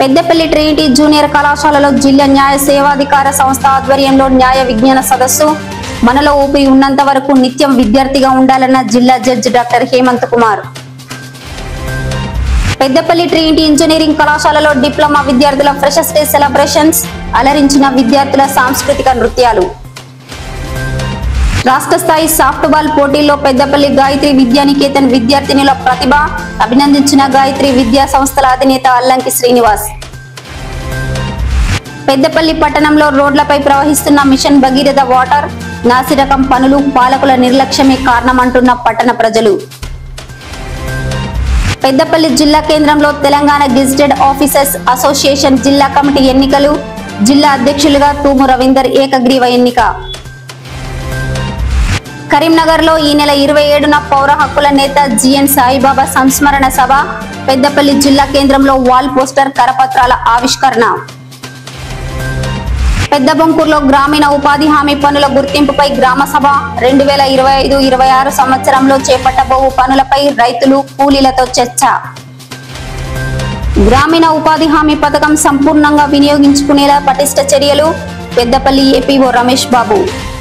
Peddapalli Trinity junior కళాశాలలో జిల్లా న్యాయ సేవాధికార సంస్థ ఆధ్వర్యంలో న్యాయ విజ్ఞాన సదస్సు మనలో ఊపిరి ఉన్నంత వరకు నిత్యం విద్యార్థిగా ఉండాలన్న జిల్లా judge doctor Hemant Kumar Peddapalli Trinity engineering కళాశాలలో డిప్లొమా విద్యార్థుల ఫ్రెషర్స్ డే సెలబ్రేషన్స్ అలరించిన విద్యార్థుల సాంస్కృతిక నృత్యాలు రాష్ట్ర స్థాయి సాఫ్ట్ బాల్ పోటీల్లో పెద్దపల్లి గాయత్రి విద్యానికేతన్ విద్యార్థినుల ప్రతిభ అభినందించిన గాయత్రి విద్యా సంస్థల అధినేత అల్లంకి శ్రీనివాస్ పెద్దపల్లి పట్టణంలో రోడ్లపై ప్రవహిస్తున్న మిషన్ భగీరథ వాటర్ నాసిరకం పనులు పాలకుల నిర్లక్ష్యమే కారణమంటున్న పట్టణ ప్రజలు పెద్దపల్లి జిల్లా కేంద్రంలో తెలంగాణ గెజిటెడ్ ఆఫీసర్స్ అసోసియేషన్ జిల్లా కమిటీ ఎన్నికలు జిల్లా అధ్యక్షులుగా తూము రవీందర్ ఏకగ్రీవ ఎన్నిక కరీంనగర్ లో ఈ నెల ఇరవై ఏడున పౌర హక్కుల నేత జిఎన్ సాయిబాబా సంస్మరణ సభ పెద్దపల్లి జిల్లా కేంద్రంలో వాల్ పోస్టర్ కరపత్రాల ఆవిష్కరణ పెద్దబొంకూరులో గ్రామీణ ఉపాధి హామీ పనుల గుర్తింపుపై గ్రామ సభ రెండు వేల ఇరవై ఐదు ఇరవై ఆరు సంవత్సరంలో చేపట్టబోవు పనులపై రైతులు కూలీలతో చర్చ గ్రామీణ ఉపాధి హామీ పథకం సంపూర్ణంగా వినియోగించుకునేలా పటిష్ట చర్యలు పెద్దపల్లి ఏపీఓ రమేష్ బాబు